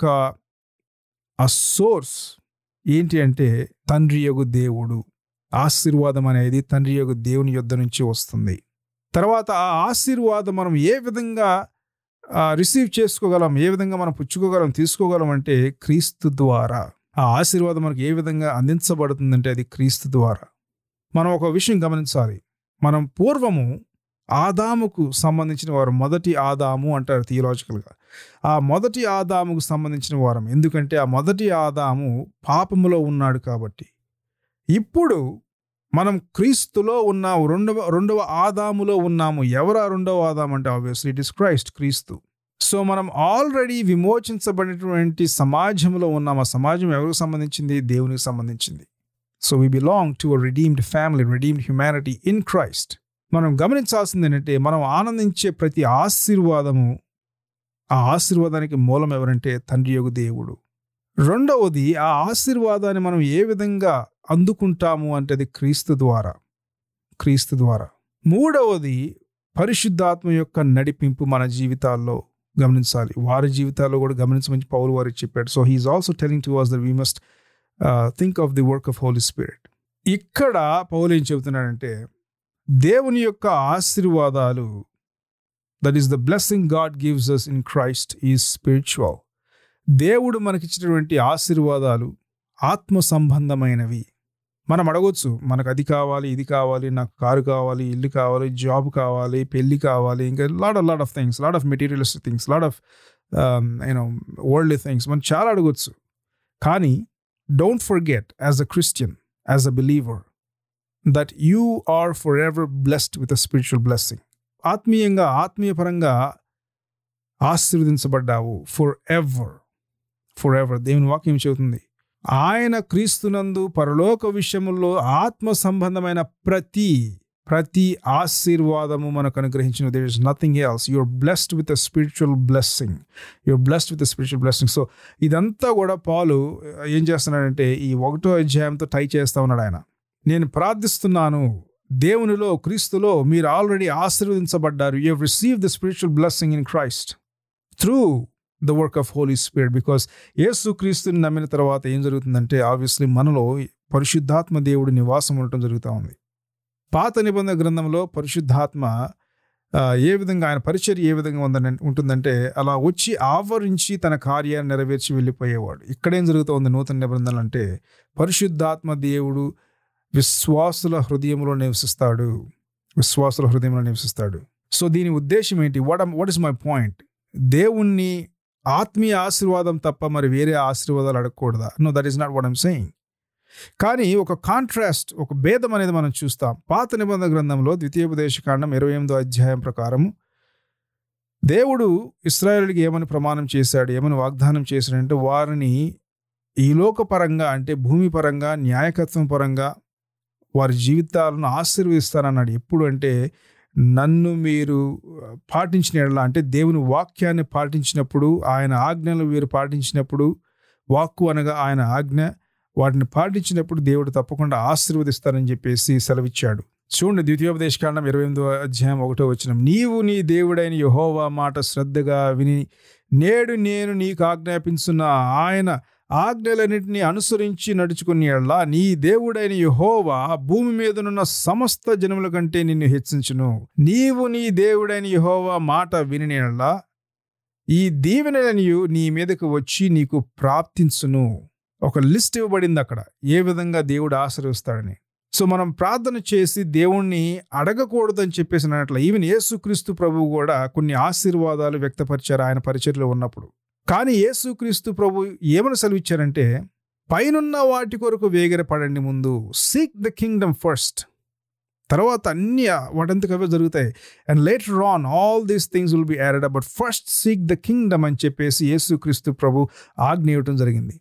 ఆ సోర్స్ ఏంటి అంటే తండ్రి యొక్క దేవుడు ఆశీర్వాదం అనేది తండ్రి యొక్క దేవుని యొద్ద నుంచి వస్తుంది తర్వాత ఆ ఆశీర్వాదం మనం ఏ విధంగా రిసీవ్ చేసుకోగలం ఏ విధంగా మనం పుచ్చుకోగలం తీసుకోగలం అంటే క్రీస్తు ద్వారా ఆ ఆశీర్వాదం మనకు ఏ విధంగా అందించబడుతుందంటే అది క్రీస్తు ద్వారా మనం ఒక విషయం గమనించాలి మనం పూర్వము ఆదాముకు సంబంధించిన వారు మొదటి ఆదాము అంటారు థియలాజికల్గా ఆ మొదటి ఆదాముకు సంబంధించిన వారం ఎందుకంటే ఆ మొదటి ఆదాము పాపములో ఉన్నాడు కాబట్టి ఇప్పుడు మనం క్రీస్తులో ఉన్న రెండవ రెండవ ఆదాములో ఉన్నాము ఎవరు ఆ రెండవ ఆదాం అంటే obviously it is Christ Kreestu so మనం ఆల్రెడీ విమోచించబడినటువంటి సమాజంలో ఉన్నాం ఆ సమాజం ఎవరికి సంబంధించింది దేవునికి సంబంధించింది so we belong to a redeemed family redeemed humanity in Christ మనం గమనించాల్సింది ఏంటంటే మనం ఆనందించే ప్రతి ఆశీర్వాదము ఆ ఆశీర్వాదానికి మూలం ఎవరంటే తండ్రి యొక్క దేవుడు రెండవది ఆ ఆశీర్వాదాన్ని మనం ఏ విధంగా అందుకుంటాము అంటే అది క్రీస్తు ద్వారా క్రీస్తు ద్వారా మూడవది పరిశుద్ధాత్మ యొక్క నడిపింపు మన జీవితాల్లో గమనించాలి వారి జీవితాల్లో కూడా గమనించమని పౌలు వారికి చెప్పాడు so he's also telling to us that we must think of the work of Holy Spirit ఇక్కడ పౌలు ఏం చెబుతున్నాడంటే దేవుని యొక్క ఆశీర్వాదాలు that is the blessing God gives us in Christ is spiritual దేవుడు మనకిచ్చినటువంటి ఆశీర్వాదాలు ఆత్మ సంబంధమైనవి మనం అడగొచ్చు మనకు అది కావాలి ఇది కావాలి నాకు కారు కావాలి ఇల్లు కావాలి జాబ్ కావాలి పెళ్లి కావాలి ఇంకా lot of lot of things lot of materialistic things lot of you know world things మనం చాలా అడగొచ్చు కానీ don't forget as a Christian as a believer that you are forever blessed with a spiritual blessing ఆత్మీయంగా ఆత్మీయపరంగా ఆశీర్వదించబడ్డావు forever forever దేవుని వాక్యం చెబుతుంది ఆయన క్రీస్తునందు పరలోక విషయముల్లో ఆత్మ సంబంధమైన ప్రతి ప్రతి ఆశీర్వాదము మనకు అనుగ్రహించిన there is nothing else you're blessed with a spiritual blessing you're blessed with a spiritual blessing so ఇదంతా కూడా పాలు ఏం చేస్తున్నాడంటే ఈ ఒకటో అధ్యాయంతో టై చేస్తా ఉన్నాడు ఆయన నేను ప్రార్థిస్తున్నాను దేవునిలో క్రీస్తులో మీరు ఆల్రెడీ ఆశీర్వదించబడ్డారు you receive the spiritual blessing in Christ through the work of Holy Spirit because Yesu క్రీస్తుని నమ్మిన తర్వాత ఏం జరుగుతుందంటే ఆబ్వియస్లీ మనలో పరిశుద్ధాత్మ దేవుడు నివాసం ఉండటం జరుగుతూ ఉంది పాత నిబంధన గ్రంథంలో పరిశుద్ధాత్మ ఏ విధంగా ఆయన పరిచర్య ఏ విధంగా ఉందని ఉంటుందంటే అలా వచ్చి ఆవరించి తన కార్యాన్ని నెరవేర్చి వెళ్ళిపోయేవాడు ఇక్కడేం జరుగుతుంది నూతన నిబంధనలు అంటే పరిశుద్ధాత్మ దేవుడు విశ్వాసుల హృదయంలో నివసిస్తాడు విశ్వాసుల హృదయంలో నివసిస్తాడు సో దీని ఉద్దేశం ఏంటి what what is my point దేవుణ్ణి ఆత్మీయ ఆశీర్వాదం తప్ప మరి వేరే ఆశీర్వాదాలు అడగకూడదా no that is not what I'm saying కానీ ఒక కాంట్రాస్ట్ ఒక భేదం అనేది మనం చూస్తాం పాత నిబంధన గ్రంథంలో ద్వితీయోపదేశ కాండం ఇరవై ఎనిమిదో అధ్యాయం ప్రకారము దేవుడు ఇస్రాయేల్కి ఏమని ప్రమాణం చేశాడు ఏమని వాగ్దానం చేశాడంటే వారిని ఈ లోకపరంగా అంటే భూమి పరంగా న్యాయకత్వం పరంగా వారి జీవితాలను ఆశీర్వదిస్తానన్నాడు ఎప్పుడు అంటే నన్ను మీరు పాటించిన ఎడల అంటే దేవుని వాక్యాన్ని పాటించినప్పుడు ఆయన ఆజ్ఞలు వీరు పాటించినప్పుడు వాక్కు అనగా ఆయన ఆజ్ఞ వాటిని పాటించినప్పుడు దేవుడు తప్పకుండా ఆశీర్వదిస్తారని చెప్పేసి సెలవిచ్చాడు చూడండి ద్వితీయోపదేశ కాండం ఇరవై ఎనిమిదో అధ్యాయం ఒకటో వచ్చిన నీవు నీ దేవుడైన యహోవా మాట శ్రద్ధగా విని నేడు నేను నీకు ఆజ్ఞాపించున్న ఆయన ఆజ్ఞలన్నింటినీ అనుసరించి నడుచుకుని ఎడలా నీ దేవుడైన యహోవా భూమి మీదనున్న సమస్త జనముల కంటే నిన్ను హెచ్చించును నీవు నీ దేవుడైన యహోవా మాట విని ఎడలా ఈ దీవెనలనియు నీ మీదకు వచ్చి నీకు ప్రాప్తించును ఒక లిస్ట్ ఇవ్వబడింది అక్కడ ఏ విధంగా దేవుడు ఆశ్రయిస్తాడని సో మనం ప్రార్థన చేసి దేవుణ్ణి అడగకూడదని చెప్పేసి అన్నట్లు ఈవెన్ యేసుక్రీస్తు ప్రభువు కూడా కొన్ని ఆశీర్వాదాలు వ్యక్తపరిచారు ఆయన పరిచర్లో ఉన్నప్పుడు కానీ యేసుక్రీస్తు ప్రభు ఏమని సెలవిచ్చారంటే పైనున్న వాటి కొరకు వేగిరపడండి ముందు సీక్ ద కింగ్డమ్ ఫస్ట్ తర్వాత అన్ని వాటంతకవే జరుగుతాయి and later on all these things will be added but first seek the kingdom అని చెప్పేసి యేసుక్రీస్తు ప్రభు ఆజ్ఞ ఇవ్వటం జరిగింది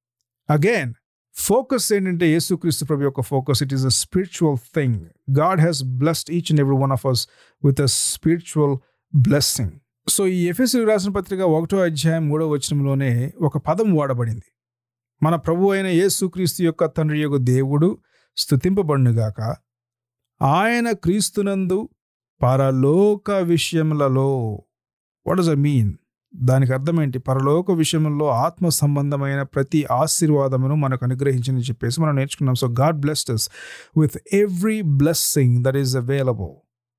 అగైన్ ఫోకస్ ఏంటంటే యేసుక్రీస్తు ప్రభు యొక్క focus it is a spiritual thing God has blessed each and every one of us with a spiritual blessing so ఈ ఎఫ్ఎస్సి రాసిన పత్రిక ఒకటో అధ్యాయం మూడో వచనంలోనే ఒక పదం వాడబడింది మన ప్రభు అయిన యేసుక్రీస్తు యొక్క తండ్రి యొక్క దేవుడు స్థుతింపబడునుగాక ఆయన క్రీస్తునందు పరలోక విషయములలో వాట్ డస్ అ మీన్ దానికి అర్థం ఏంటి పరలోక విషయంలో ఆత్మ సంబంధమైన ప్రతి ఆశీర్వాదమును మనకు అనుగ్రహించని చెప్పేసి మనం నేర్చుకున్నాం so God blessed us with every blessing that is available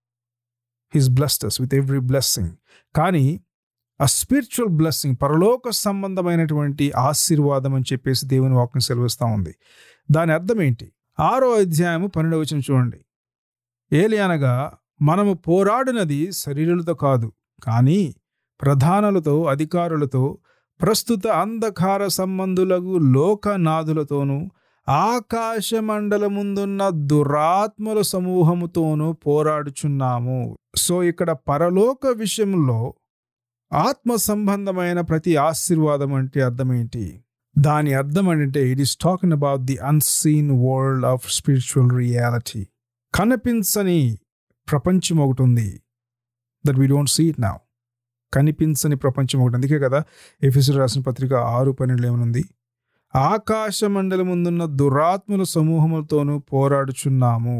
his blessed us with every blessing కానీ ఆ స్పిరిచువల్ బ్లెస్సింగ్ పరలోక సంబంధమైనటువంటి ఆశీర్వాదం అని చెప్పేసి దేవుని వాక్యం సెలవిస్తూ ఉంది దాని అర్థం ఏంటి ఆరో అధ్యాయము పన్నెండవ వచ్చిన చూడండి ఏలి అనగా మనము పోరాడినది శరీరులతో కాదు కానీ ప్రధానులతో అధికారులతో ప్రస్తుత అంధకార సంబంధులకు లోకనాథులతోనూ ఆకాశ మండలముందున్న దురాత్మల సమూహముతోనూ పోరాడుచున్నాము సో ఇక్కడ పరలోక విషయంలో ఆత్మ సంబంధమైన ప్రతి ఆశీర్వాదం అంటే అర్థం ఏంటి దాని అర్థం అంటే it is talking about the unseen world of spiritual reality కనిపించని ప్రపంచం ఒకటి ఉంది that we don't see it now కనిపించని ప్రపంచం ఒకటి అందుకే కదా ఎఫిసర్ రాసిన పత్రిక ఆరు పన్నెండులో ఏమనుంది ఆకాశ మండలం ముందున్న దురాత్మల సమూహములతోనూ పోరాడుచున్నాము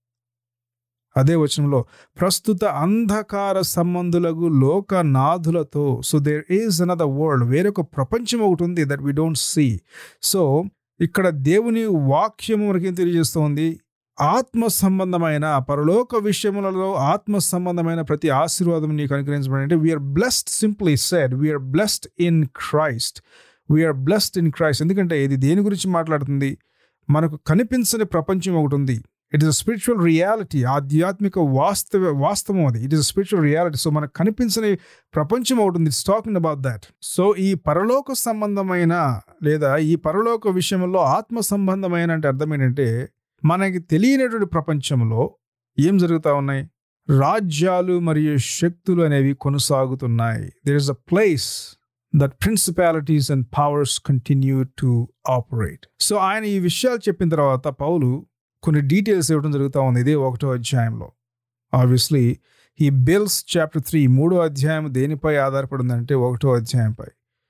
అదే వచనంలో ప్రస్తుత అంధకార సంబంధులకు లోకనాథులతో so there is another world వేరొక ప్రపంచం ఒకటి ఉంది that we don't see so ఇక్కడ దేవుని వాక్యము మనకి తెలియజేస్తోంది ఆత్మ సంబంధమైన పరలోక విషయములలో ఆత్మ సంబంధమైన ప్రతి ఆశీర్వాదం నీకు అనుగ్రహించబడి అంటే we are blessed simply said we are blessed in Christ we are blessed in Christ ఎందుకంటే ఇది దేని గురించి మాట్లాడుతుంది మనకు కనిపించని ప్రపంచం ఒకటి ఉంది it is a spiritual reality ఆధ్యాత్మిక వాస్తవ వాస్తవం అది it is a spiritual reality so మనకు కనిపించని ప్రపంచం ఒకటి ఉంది it's talking about that so ఈ పరలోక సంబంధమైన లేదా ఈ పరలోక విషయంలో ఆత్మ సంబంధమైన అంటే అర్థం ఏంటంటే మనకి తెలియనటువంటి ప్రపంచంలో ఏం జరుగుతూ ఉన్నాయి రాజ్యాలు మరియు శక్తులు అనేవి కొనసాగుతున్నాయి there is a place that principalities and powers continue to operate so ఆయన ఈ విషయాలు చెప్పిన తర్వాత పౌలు కొన్ని డీటెయిల్స్ ఇవ్వడం జరుగుతూ ఉంది ఇదే ఒకటో అధ్యాయంలో ఆబ్వియస్లీ ఈ బిల్స్ చాప్టర్ త్రీ మూడో అధ్యాయం దేనిపై ఆధారపడిందంటే ఒకటో అధ్యాయంపై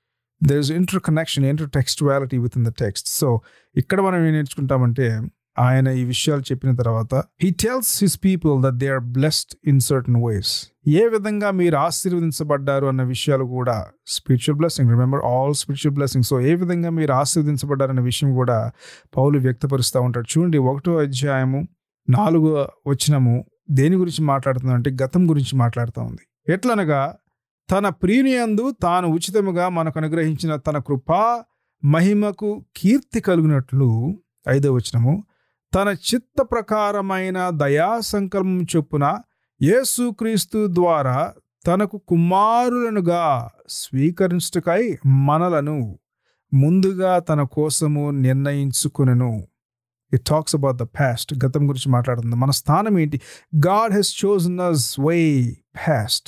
there is interconnection intertextuality within the text so ఇక్కడ మనం ఏం నేర్చుకుంటామంటే ఆయన ఈ విషయాలు చెప్పిన తర్వాత he tells his people that they are blessed in certain ways ఏ విధంగా మీరు ఆశీర్వదించబడ్డారు అన్న విషయాలు కూడా spiritual blessing remember all spiritual blessing so ఏ విధంగా మీరు ఆశీర్వదించబడ్డారన్న విషయం కూడా పౌలు వ్యక్తపరుస్తూ ఉంటాడు చూడండి ఒకటో అధ్యాయము నాలుగో వచనము దేని గురించి మాట్లాడుతుంది అంటే గతం గురించి మాట్లాడుతూ ఉంది ఎట్లనగా తన ప్రియునియందు తాను ఉచితముగా మనకు అనుగ్రహించిన తన కృపా మహిమకు కీర్తి కలిగినట్లు ఐదో వచనము తన చిత్త ప్రకారమైన దయా సంకల్పం చొప్పున యేసుక్రీస్తు ద్వారా తనకు కుమారులనుగా స్వీకరించుటకై మనలను ముందుగా తన కోసము నిర్ణయించుకునను it talks about the past గతం గురించి మాట్లాడుతుంది మన స్థానం ఏంటి God has chosen us way past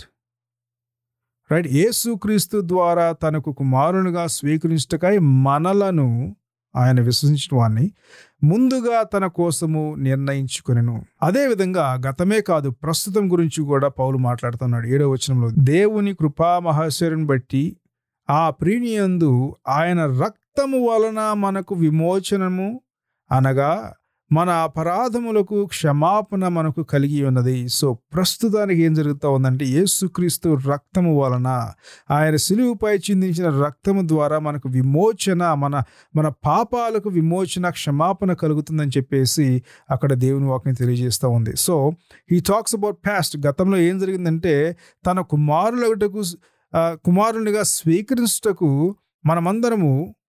right యేసుక్రీస్తు ద్వారా తనకు కుమారునిగా స్వీకరించుటకై మనలను ఆయన విశ్వసించిన వాడిని ముందుగా తన కోసము నిర్ణయించుకునేను అదేవిధంగా గతమే కాదు ప్రస్తుతం గురించి కూడా పౌలు మాట్లాడుతున్నాడు ఏడో వచనంలో దేవుని కృపా మహాశ్వరుని బట్టి ఆ ప్రీణియందు ఆయన రక్తము వలన మనకు విమోచనము అనగా మన అపరాధములకు క్షమాపణ మనకు కలిగి ఉన్నది సో ప్రస్తుతానికి ఏం జరుగుతూ ఉందంటే యేసుక్రీస్తు రక్తము వలన ఆయన సిలువుపై చిందించిన రక్తము ద్వారా మనకు విమోచన మన మన పాపాలకు విమోచన క్షమాపణ కలుగుతుందని చెప్పేసి అక్కడ దేవుని వాక్యం తెలియజేస్తూ ఉంది సో ఈ టాక్స్ అబౌట్ పాస్ట్ గతంలో ఏం జరిగిందంటే తన కుమారులటకు కుమారునిగా స్వీకరించుటకు మనమందరము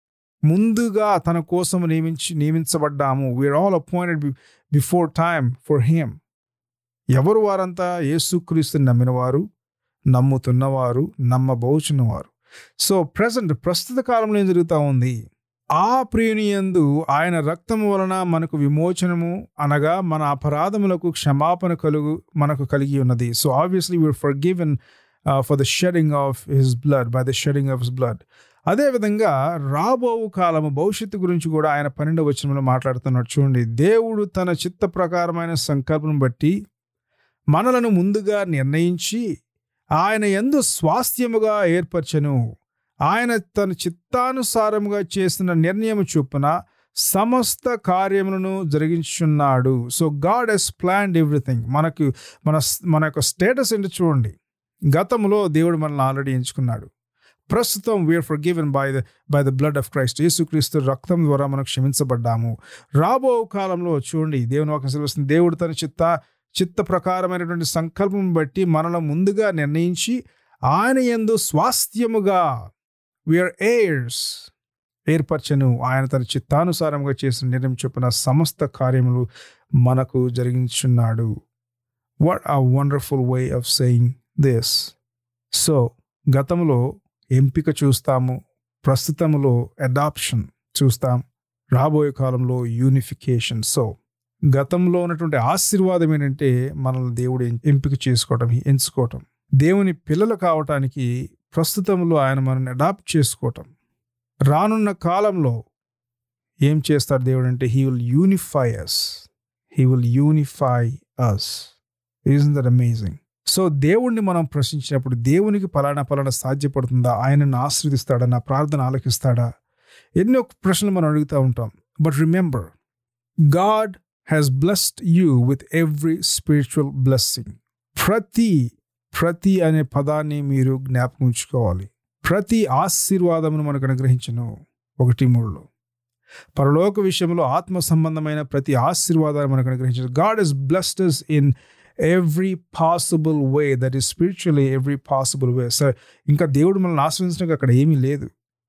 ముందుగా తన కోసం నియమించి నియమించబడ్డాము we are all appointed before time for him ఎవరు వారంతా యేసుక్రీస్తుని నమ్మినవారు నమ్ముతున్నవారు నమ్మబోచున్నవారు సో ప్రజెంట్ ప్రస్తుత కాలంలో ఏం జరుగుతూ ఉంది ఆ ప్రియునియందు ఆయన రక్తము వలన మనకు విమోచనము అనగా మన అపరాధములకు క్షమాపణ కలుగు మనకు కలిగి ఉన్నది so obviously we are forgiven for the shedding of his blood by the shedding of his blood అదేవిధంగా రాబో కాలము భవిష్యత్తు గురించి కూడా ఆయన పన్నెండవ వచనంలో మాట్లాడుతున్నాడు చూడండి దేవుడు తన చిత్త ప్రకారమైన సంకల్పం బట్టి మనలను ముందుగా నిర్ణయించి ఆయన ఎందు స్వాస్థ్యముగా ఏర్పరచను ఆయన తన చిత్తానుసారముగా చేసిన నిర్ణయం చొప్పున సమస్త కార్యములను జరిగించున్నాడు so God has planned everything మనకు మన మన యొక్క స్టేటస్ ఏంటి చూడండి గతంలో దేవుడు మనల్ని ఆల్రెడీ ఎంచుకున్నాడు ప్రస్తుతం we are forgiven by the by the blood of Christ యేసుక్రీస్తు రక్తం ద్వారా మనకు క్షమించబడ్డాము రాబో కాలంలో చూడండి దేవుని వాక్యం సెలవుస్తుంది దేవుడు తన చిత్త చిత్త ప్రకారమైనటువంటి సంకల్పం బట్టి మనలో ముందుగా నిర్ణయించి ఆయన ఎందు స్వాస్థ్యముగా వీఆర్ ఎయిర్స్ ఏర్పరచను ఆయన తన చిత్తానుసారంగా చేసిన నిర్ణయం చొప్పున సమస్త కార్యములు మనకు జరిగించున్నాడు what a wonderful way of saying this so గతంలో ఎంపిక చూస్తాము ప్రస్తుతంలో అడాప్షన్ చూస్తాం రాబోయే కాలంలో యూనిఫికేషన్ సో గతంలో ఉన్నటువంటి ఆశీర్వాదం ఏంటంటే మనల్ని దేవుడు ఎం- ఎంపిక చేసుకోవటం ఎంచుకోవటం దేవుని పిల్లలు కావటానికి ప్రస్తుతంలో ఆయన మనల్ని అడాప్ట్ చేసుకోవటం రానున్న కాలంలో ఏం చేస్తాడు దేవుడు అంటే he will unify us he will unify us is that amazing so దేవుణ్ణి మనం ప్రశ్నించినప్పుడు దేవునికి పలానా పలానా సాధ్యపడుతుందా ఆయనను ఆశ్రదిస్తాడా నా ప్రార్థన ఆలకిస్తాడా ఎన్నో ప్రశ్నలు మనం అడుగుతూ ఉంటాం but remember God has blessed you with every spiritual blessing ప్రతి ప్రతి అనే పదాన్ని మీరు జ్ఞాపకం ఉంచుకోవాలి ప్రతి ఆశీర్వాదమును మనకు అనుగ్రహించను ఒకటి మూడులో పరలోక విషయంలో ఆత్మ సంబంధమైన ప్రతి ఆశీర్వాదాన్ని మనకు అనుగ్రహించను God is blessed us in every possible way that is spiritually every possible way so ఇంకా దేవుడు మనల్ని ఆశ్రయించడానికి అక్కడ ఏమీ లేదు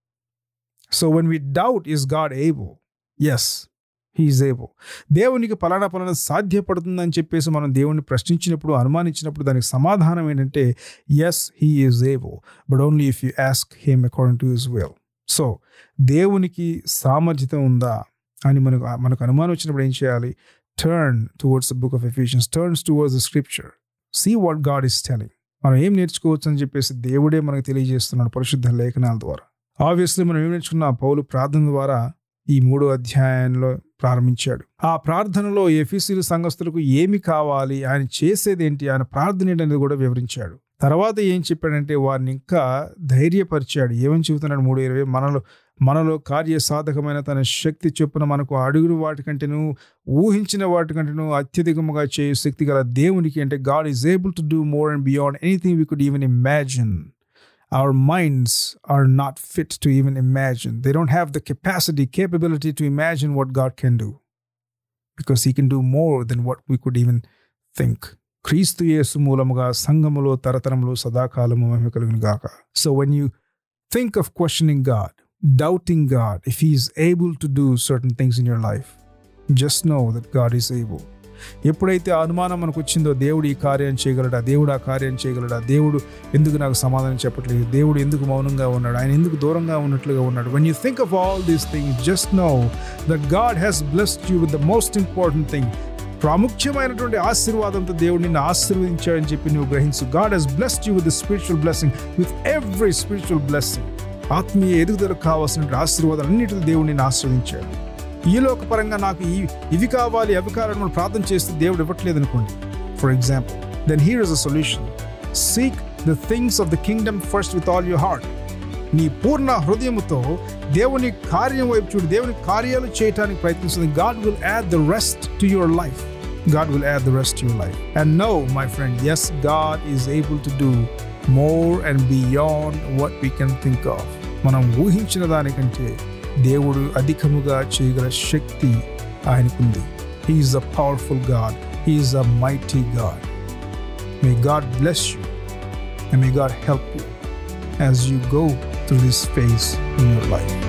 so when we doubt is God able yes he is able దేవునికి పలానా పలానా సాధ్యపడుతుందని చెప్పేసి మనం దేవుణ్ణి ప్రశ్నించినప్పుడు అనుమానించినప్పుడు దానికి సమాధానం ఏంటంటే yes he is able but only if you ask him according to his will so దేవునికి సామర్థ్యత ఉందా అని మనకు మనకు అనుమానం వచ్చినప్పుడు ఏం చేయాలి turn towards the book of Ephesians turns towards the scripture see what God is telling మనం ఏం నేర్చుకోవచ్చు అని చెప్పేసి దేవుడే మనకు తెలియజేస్తున్నాడు పరిశుద్ధ లేఖనాల ద్వారా ఆబ్వియస్లీ మనం ఏం నేర్చుకున్న పౌలు ప్రార్థన ద్వారా ఈ మూడో అధ్యాయంలో ప్రారంభించాడు ఆ ప్రార్థనలో ఎఫీసీలు సంఘస్థులకు ఏమి కావాలి ఆయన చేసేది ఏంటి ఆయన ప్రార్థన ఏంటి అనేది కూడా వివరించాడు తర్వాత ఏం చెప్పాడంటే వారిని ఇంకా ధైర్యపరిచాడు ఏమని చెబుతున్నాడు మూడు ఇరవై మనలో మనలో కార్య సాధకమైన తన శక్తి చొప్పున మనకు అడుగుడు వాటికంటేను ఊహించిన వాటికంటేను అత్యధికముగా చేయు శక్తి గల దేవునికి అంటే God is able to do more and beyond anything we could even imagine our minds are not fit to even imagine. They don't have the capacity, capability to imagine what God can do because He can do more than what we could even think. క్రీస్తు యేసు మూలముగా సంఘములో తరతరములు సదాకాలము మహిమ కలుగును గాక so when you think of questioning God doubting God if he is able to do certain things in your life just know that God is able ఎప్పుడైతే ఆ అనుమానం మనకు వచ్చిందో దేవుడు ఈ కార్యం చేయగలడా దేవుడు ఆ కార్యం చేయగలడా దేవుడు ఎందుకు నాకు సమాధానం చెప్పట్లేదు దేవుడు ఎందుకు మౌనంగా ఉన్నాడు ఆయన ఎందుకు దూరంగా ఉన్నట్లుగా ఉన్నాడు when you think of all these things just know that God has blessed you with the most important thing ప్రాముఖ్యమైనటువంటి ఆశీర్వాదంతో దేవుడు నిన్ను ఆశీర్వదించాడని చెప్పి నువ్వు గ్రహించు God has blessed you with spiritual blessing with every spiritual blessing ఆత్మీయ ఎదుగుదలకు కావాల్సిన ఆశీర్వాదాలు అన్నిటితో దేవుడు నిన్ను ఆశ్రవదించాడు ఈ లోక పరంగా నాకు ఈ ఇవి కావాలి అవి కావాలని మనం ప్రార్థన చేస్తే దేవుడు ఇవ్వట్లేదు అనుకోండి for example then here is a solution seek the things of the kingdom first with all your heart నీ పూర్ణ హృదయముతో దేవుని కార్యం వైపు చూడు దేవుని కార్యాలు చేయడానికి ప్రయత్నిస్తుంది God will add the rest to your life God will add the rest to your life and know my friend yes God is able to do more and beyond what we can think of మనం ఊహించిన దానికంటే దేవుడు అధికముగా చేయగల శక్తి ఆయనకుంది he is a powerful God he is a mighty God may God bless you and may God help you as you go through this phase in your life.